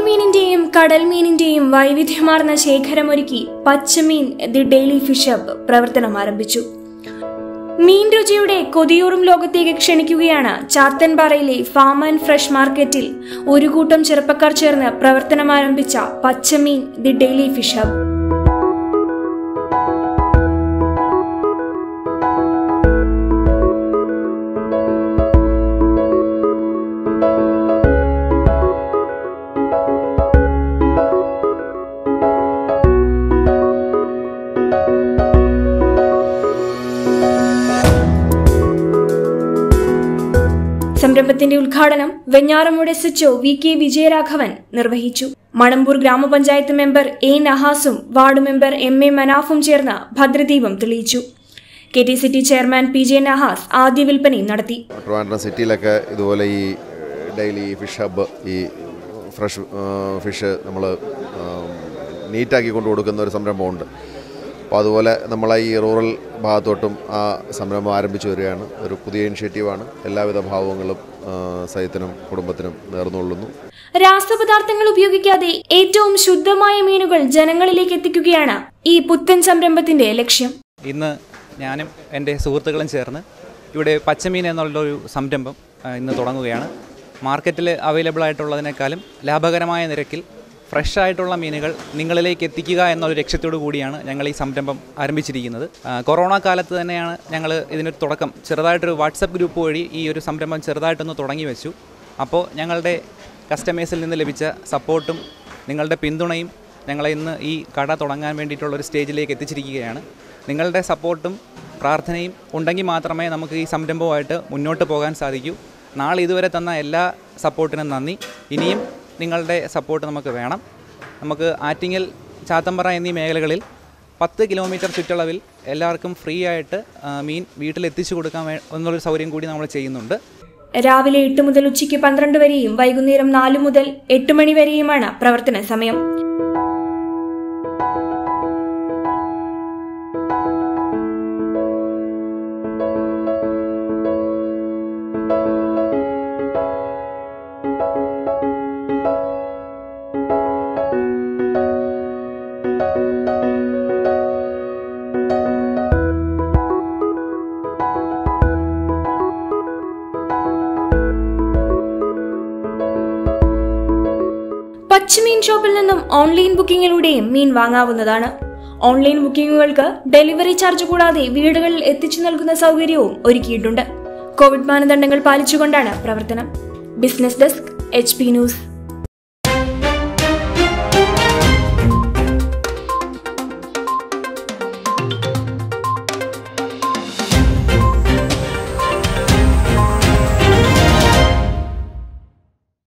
മീനിന്റെയും കടൽ മീനിന്റെയും വൈവിധ്യമാർന്ന ശേഖരമൊരുക്കി Pachameen the daily fish hub പ്രവർത്തനം ആരംഭിച്ചു മീൻ രുചിയുടെ കൊതിയൂറും ലോകത്തേക്ക് ക്ഷണിക്കുകയാണ് ചാത്തൻപാറയിലെ ഫാം ആൻഡ് ഫ്രഷ് മാർക്കറ്റിൽ ഒരു കൂട്ടം ചെറുപ്പക്കാർ ചേർന്ന് പ്രവർത്തനം ആരംഭിച്ച Pachameen the daily fish hub സംരംഭത്തിന്റെ ഉദ്ഘാടനം Venjaramoodu S HO V K Vijayaraghavan നിർവഹിച്ചു മണമ്പൂർ ഗ്രാമപഞ്ചായത്ത് മെമ്പർ എ നഹാസും വാർഡ് മെമ്പർ എം എ മനാഫും ചേർന്ന് ഭദ്രദീപം തെളിയിച്ചു K T city chairman P J Nahas ആദ്യ വിൽപ്പനയും നടത്തി ട്രിവാൻഡ്രം സിറ്റിയിലൊക്കെ ഇതുപോലെ ഈ ഡെയിലി ഫിഷ് ഹബ്ബ് ഈ ഫ്രഷ് ഫിഷ് നമ്മൾ നീറ്റാക്കി കൊണ്ട് കൊടുക്കുന്ന ഒരു സംരംഭമുണ്ട് അപ്പോൾ അതുപോലെ നമ്മളെ ഈ റൂറൽ ഭാഗത്തോട്ടും ആ സംരംഭം ആരംഭിച്ചു വരികയാണ് ഒരു പുതിയ ഇനിഷ്യേറ്റീവാണ് എല്ലാവിധ ഭാവങ്ങളും ആ, സഹിതനും കുടുംബത്തിനും നേർന്നുകൊള്ളുന്നു രാസപദാർത്ഥങ്ങൾ ഉപയോഗിക്കാതെ ഏറ്റവും ശുദ്ധമായ മീനുകൾ ജനങ്ങളിലേക്ക് എത്തിക്കുകയാണ് ഈ പുത്തൻ സംരംഭത്തിന്റെ ലക്ഷ്യം ഇന്ന് ഞാനും എൻ്റെ സുഹൃത്തുക്കളും ചേർന്ന് ഇവിടെ പച്ചമീൻ എന്നുള്ളൊരു സംരംഭം ആ, ഇന്ന് തുടങ്ങുകയാണ് മാർക്കറ്റിൽ അവൈലബിൾ ആയിട്ടുള്ളതിനേക്കാളും ലാഭകരമായ നിരക്കിൽ ഫ്രഷ് ആയിട്ടുള്ള മീനുകൾ നിങ്ങളിലേക്ക് എത്തിക്കുക എന്നൊരു ലക്ഷ്യത്തോടു കൂടിയാണ് ഞങ്ങൾ ഈ സംരംഭം ആരംഭിച്ചിരിക്കുന്നത് ആ, കൊറോണ കാലത്ത് തന്നെയാണ് ഞങ്ങൾ ഇതിനൊരു തുടക്കം ചെറുതായിട്ടൊരു വാട്സപ്പ് ഗ്രൂപ്പ് വഴി ഈ ഒരു സംരംഭം ചെറുതായിട്ടൊന്ന് തുടങ്ങി വെച്ചു അപ്പോൾ ഞങ്ങളുടെ കസ്റ്റമേഴ്സിൽ നിന്ന് ലഭിച്ച സപ്പോർട്ടും നിങ്ങളുടെ പിന്തുണയും ഞങ്ങളെ ഇന്ന് ഈ കട തുടങ്ങാൻ വേണ്ടിയിട്ടുള്ള ഒരു സ്റ്റേജിലേക്ക് എത്തിച്ചിരിക്കുകയാണ് നിങ്ങളുടെ സപ്പോർട്ടും പ്രാർത്ഥനയും ഉണ്ടെങ്കിൽ മാത്രമേ നമുക്ക് ഈ സംരംഭവുമായിട്ട് മുന്നോട്ട് പോകാൻ സാധിക്കൂ നാളെ ഇതുവരെ തന്ന എല്ലാ സപ്പോർട്ടിനും നന്ദി ഇനിയും നിങ്ങളുടെ സപ്പോർട്ട് നമുക്ക് വേണം നമുക്ക് ആറ്റിങ്ങൽ ചാത്തമ്പറ എന്നീ മേഖലകളിൽ പത്ത് കിലോമീറ്റർ ചുറ്റളവിൽ എല്ലാവർക്കും ഫ്രീ ആയിട്ട് ആ, മീൻ വീട്ടിൽ എത്തിച്ചു കൊടുക്കാൻ വേ എന്നുള്ളൊരു സൗകര്യം കൂടി നമ്മൾ ചെയ്യുന്നുണ്ട് രാവിലെ എട്ട് മുതൽ ഉച്ചയ്ക്ക് പന്ത്രണ്ട് വരെയും വൈകുന്നേരം നാല് മുതൽ എട്ട് മണി വരെയുമാണ് പ്രവർത്തന സമയം പച്ചമീൻ ഷോപ്പിൽ നിന്നും ഓൺലൈൻ ബുക്കിംഗിലൂടെയും മീൻ വാങ്ങാവുന്നതാണ് ഓൺലൈൻ ബുക്കിംഗുകൾക്ക് ഡെലിവറി ചാർജ് കൂടാതെ വീടുകളിൽ എത്തിച്ചു നൽകുന്ന സൗകര്യവും ഒരുക്കിയിട്ടുണ്ട് കോവിഡ് മാനദണ്ഡങ്ങൾ പാലിച്ചുകൊണ്ടാണ് പ്രവർത്തനം business desk H P news